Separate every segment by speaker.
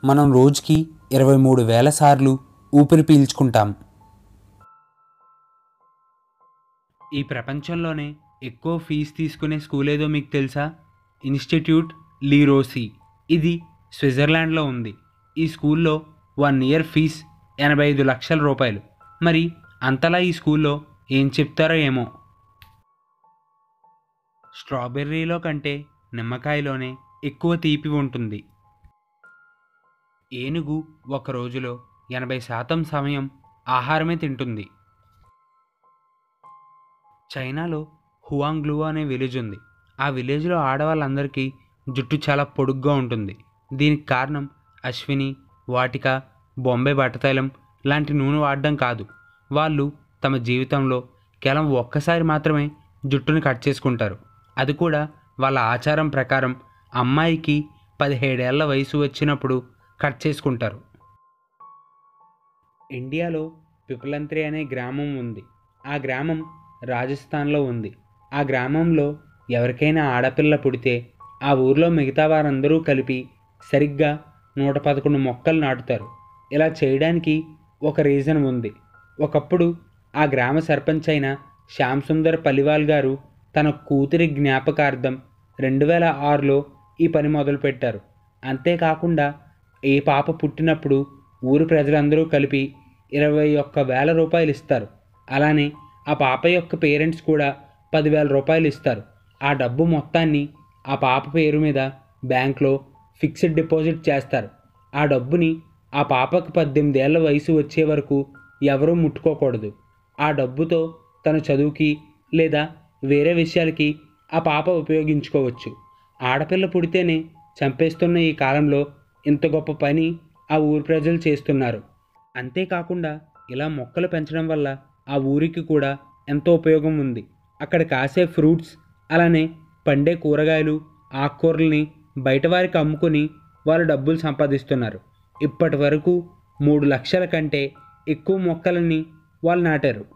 Speaker 1: మనం రోజుకి ఇరవై మూడు వేల సార్లు ఊపిరి పీల్చుకుంటాం ఈ ప్రపంచంలోనే ఎక్కువ ఫీజు తీసుకునే స్కూల్ ఏదో మీకు తెలుసా ఇన్స్టిట్యూట్ లీరోసి ఇది స్విట్జర్లాండ్లో ఉంది ఈ స్కూల్లో వన్ ఇయర్ ఫీజ్ ఎనభై ఐదు లక్షల రూపాయలు మరి అంతలా ఈ స్కూల్లో ఏం చెప్తారో ఏమో స్ట్రాబెర్రీలో కంటే నిమ్మకాయలోనే ఎక్కువ తీపి ఉంటుంది ఏనుగు ఒక రోజులో ఎనభై శాతం సమయం ఆహారమే తింటుంది చైనాలో హువాంగ్లు అనే విలేజ్ ఉంది ఆ విలేజ్లో ఆడవాళ్ళందరికీ జుట్టు చాలా పొడుగ్గా ఉంటుంది దీనికి కారణం అశ్విని వాటిక బొంబే బట్టతైలం లాంటి నూనె వాడడం కాదు వాళ్ళు తమ జీవితంలో కేవలం ఒక్కసారి మాత్రమే జుట్టుని కట్ చేసుకుంటారు అది కూడా వాళ్ళ ఆచారం ప్రకారం అమ్మాయికి పదిహేడేళ్ల వయసు వచ్చినప్పుడు కట్ చేసుకుంటారు ఇండియాలో పిపలంత్రి అనే గ్రామం ఉంది ఆ గ్రామం రాజస్థాన్లో ఉంది ఆ గ్రామంలో ఎవరికైనా ఆడపిల్ల పుడితే ఆ ఊర్లో మిగతా వారందరూ కలిపి సరిగ్గా నూట పదకొండు మొక్కలు నాటుతారు ఇలా చేయడానికి ఒక రీజన్ ఉంది ఒకప్పుడు ఆ గ్రామ సర్పంచ్ అయిన శ్యామ్ సుందర్ పలివాల్ గారు తన కూతురి జ్ఞాపకార్థం రెండు వేల ఆరులో ఈ పని మొదలుపెట్టారు అంతేకాకుండా ఏ పాప పుట్టినప్పుడు ఊరి ప్రజలందరూ కలిపి ఇరవై ఒక్క వేల రూపాయలు ఇస్తారు అలానే ఆ పాప యొక్క పేరెంట్స్ కూడా పదివేల రూపాయలు ఇస్తారు ఆ డబ్బు మొత్తాన్ని ఆ పాప పేరు మీద బ్యాంక్లో ఫిక్స్డ్ డిపాజిట్ చేస్తారు ఆ డబ్బుని ఆ పాపకు పద్దెనిమిది ఏళ్ళ వయసు వచ్చే వరకు ఎవరూ ముట్టుకోకూడదు ఆ డబ్బుతో తన చదువుకి లేదా వేరే విషయాలకి ఆ పాప ఉపయోగించుకోవచ్చు ఆడపిల్ల పుడితేనే చంపేస్తున్న ఈ కాలంలో ఇంత గొప్ప పని ఆ ఊరి ప్రజలు చేస్తున్నారు అంతేకాకుండా ఇలా మొక్కలు పెంచడం వల్ల ఆ ఊరికి కూడా ఎంతో ఉపయోగం ఉంది అక్కడ కాసే ఫ్రూట్స్ అలానే పండే కూరగాయలు ఆకుకూరల్ని బయట వారికి అమ్ముకొని వాళ్ళు డబ్బులు సంపాదిస్తున్నారు ఇప్పటి వరకు మూడు లక్షల కంటే ఎక్కువ మొక్కలని వాళ్ళు నాటారు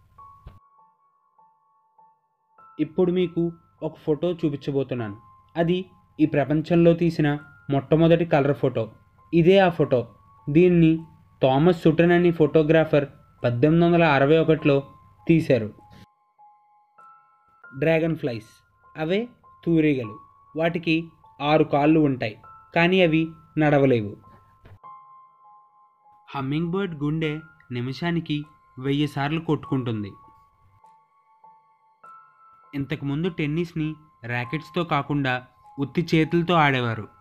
Speaker 1: ఇప్పుడు మీకు ఒక ఫోటో చూపించబోతున్నాను అది ఈ ప్రపంచంలో తీసిన మొట్టమొదటి కలర్ ఫోటో ఇదే ఆ ఫోటో దీన్ని థామస్ సుటన్ అనే ఫోటోగ్రాఫర్ పద్దెనిమిది వందల అరవై ఒకటిలో తీశారు డ్రాగన్ ఫ్లైస్ అవే తూరిగలు వాటికి ఆరు కాళ్ళు ఉంటాయి కానీ అవి నడవలేవు హమ్మింగ్ బర్డ్ గుండె నిమిషానికి వెయ్యి సార్లు కొట్టుకుంటుంది ఇంతకుముందు టెన్నిస్ని ర్యాకెట్స్తో కాకుండా ఉత్తి చేతులతో ఆడేవారు